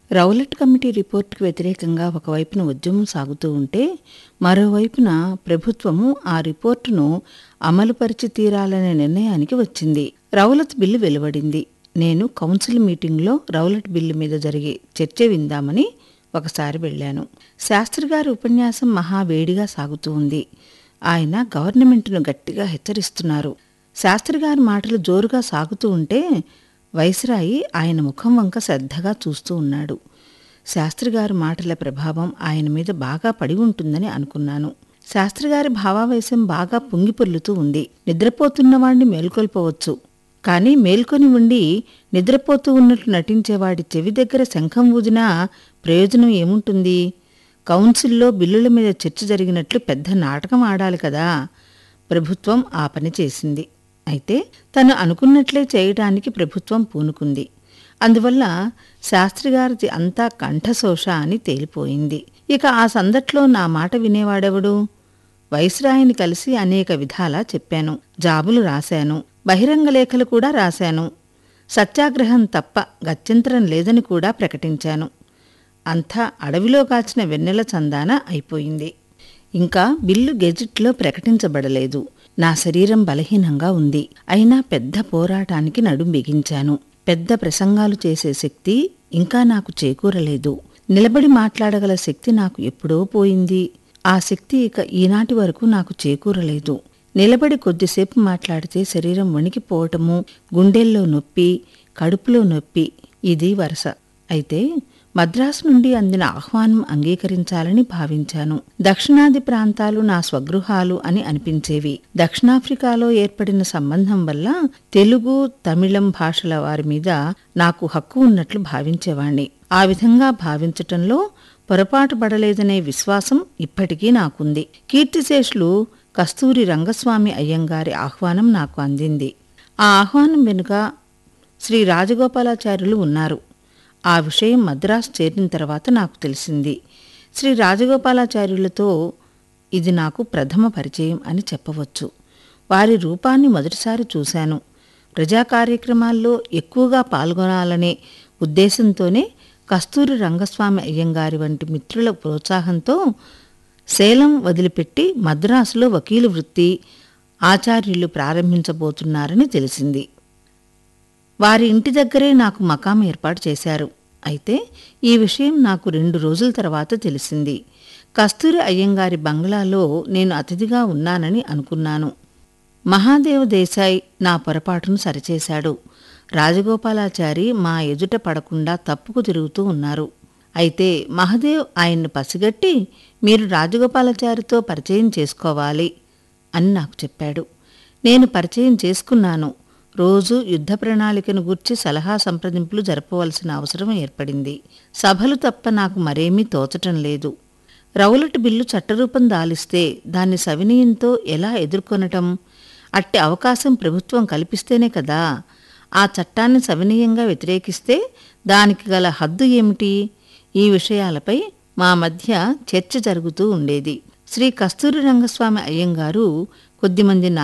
Rowlatt committee రిపోర్టుకు వ్యతిరేకంగా ఒకవైపున ఉద్యమం సాగుతూ ఉంటే మరోవైపున ప్రభుత్వము ఆ రిపోర్టును అమలుపరిచి తీరాలనే నిర్ణయానికి వచ్చింది రౌలత్ బిల్లు వెలువడింది నేను కౌన్సిల్ మీటింగ్లో రౌలట్ బిల్లు మీద జరిగే చర్చ విందామని ఒకసారి వెళ్ళాను శాస్త్రి గారి ఉపన్యాసం మహా వేడిగా సాగుతూ ఉంది ఆయన గవర్నమెంట్ను గట్టిగా హెచ్చరిస్తున్నారు శాస్త్రి గారి మాటలు జోరుగా సాగుతూ ఉంటే వైస్రాయి ఆయన ముఖం వంక శ్రద్ధగా చూస్తూ ఉన్నాడు శాస్త్రి గారి మాటల ప్రభావం ఆయన మీద బాగా పడి ఉంటుందని అనుకున్నాను శాస్త్రి గారి భావావేశం బాగా పొంగిపొర్లుతూ ఉంది నిద్రపోతున్నవాణ్ణి మేల్కొల్పవచ్చు కానీ మేల్కొని ఉండి నిద్రపోతూ ఉన్నట్లు నటించేవాడి చెవి దగ్గర శంఖం ఊదినా ప్రయోజనం ఏముంటుంది కౌన్సిల్లో బిల్లుల మీద చర్చ జరిగినట్లు పెద్ద నాటకం ఆడాలి కదా ప్రభుత్వం ఆ పని చేసింది అయితే తను అనుకున్నట్లే చేయడానికి ప్రభుత్వం పూనుకుంది అందువల్ల శాస్త్రిగారిది అంతా కంఠశోష అని తేలిపోయింది ఇక ఆ సందట్లో నా మాట వినేవాడెవడు వైస్రాయిని కలిసి అనేక విధాలా చెప్పాను జాబులు రాశాను బహిరంగ లేఖలు కూడా రాశాను సత్యాగ్రహం తప్ప గత్యంతరం లేదని కూడా ప్రకటించాను అంతా అడవిలో కాచిన వెన్నెల చందాన అయిపోయింది ఇంకా బిల్లు గెజిట్లో ప్రకటించబడలేదు నా శరీరం బలహీనంగా ఉంది అయినా పెద్ద పోరాటానికి నడుం బిగించాను పెద్ద ప్రసంగాలు చేసే శక్తి ఇంకా నాకు చేకూరలేదు నిలబడి మాట్లాడగల శక్తి నాకు ఎప్పుడో పోయింది ఆ శక్తి ఇక ఈనాటి వరకు నాకు చేకూరలేదు నిలబడి కొద్దిసేపు మాట్లాడితే శరీరం వణికిపోవటము గుండెల్లో నొప్పి కడుపులో నొప్పి ఇది వరస అయితే మద్రాసు నుండి అందిన ఆహ్వానం అంగీకరించాలని భావించాను దక్షిణాది ప్రాంతాలు నా స్వగృహాలు అని అనిపించేవి దక్షిణాఫ్రికాలో ఏర్పడిన సంబంధం వల్ల తెలుగు తమిళం భాషల వారి మీద నాకు హక్కు ఉన్నట్లు భావించేవాణ్ణి ఆ విధంగా భావించటంలో పొరపాటు పడలేదనే విశ్వాసం ఇప్పటికీ నాకుంది కీర్తిశేషులు కస్తూరి రంగస్వామి అయ్యంగారి ఆహ్వానం నాకు అందింది ఆ ఆహ్వానం వెనుక శ్రీ రాజగోపాలాచార్యులు ఉన్నారు ఆ విషయం మద్రాసు చేరిన తర్వాత నాకు తెలిసింది శ్రీ రాజగోపాలాచార్యులతో ఇది నాకు ప్రథమ పరిచయం అని చెప్పవచ్చు వారి రూపాన్ని మొదటిసారి చూశాను ప్రజా కార్యక్రమాల్లో ఎక్కువగా పాల్గొనాలనే ఉద్దేశంతోనే కస్తూరి రంగస్వామి అయ్యంగారి వంటి మిత్రుల ప్రోత్సాహంతో సేలం వదిలిపెట్టి మద్రాసులో వకీలు వృత్తి ఆచార్యులు ప్రారంభించబోతున్నారని తెలిసింది వారి ఇంటి దగ్గరే నాకు మకాం ఏర్పాటు చేశారు అయితే ఈ విషయం నాకు రెండు రోజుల తర్వాత తెలిసింది కస్తూరి అయ్యంగారి బంగ్లాలో నేను అతిథిగా ఉన్నానని అనుకున్నాను మహాదేవ్ దేశాయ్ నా పొరపాటును సరిచేశాడు రాజగోపాలాచారి మా ఎదుట పడకుండా తప్పుకు తిరుగుతూ ఉన్నారు అయితే మహదేవ్ ఆయన్ను పసిగట్టి మీరు రాజగోపాలాచారితో పరిచయం చేసుకోవాలి అని నాకు చెప్పాడు నేను పరిచయం చేసుకున్నాను రోజు యుద్ధ ప్రణాళికను గూర్చి సలహా సంప్రదింపులు జరపవలసిన అవసరం ఏర్పడింది సభలు తప్ప నాకు మరేమీ తోచటం లేదు రౌలట్ బిల్లు చట్టరూపం దాలిస్తే దాన్ని సవినయంతో ఎలా ఎదుర్కొనటం అట్టి అవకాశం ప్రభుత్వం కల్పిస్తేనే కదా ఆ చట్టాన్ని సవినయంగా వ్యతిరేకిస్తే దానికి గల హద్దు ఏమిటి ఈ విషయాలపై మా మధ్య చర్చ జరుగుతూ ఉండేది శ్రీ కస్తూరి రంగస్వామి అయ్యంగారు కొద్దిమంది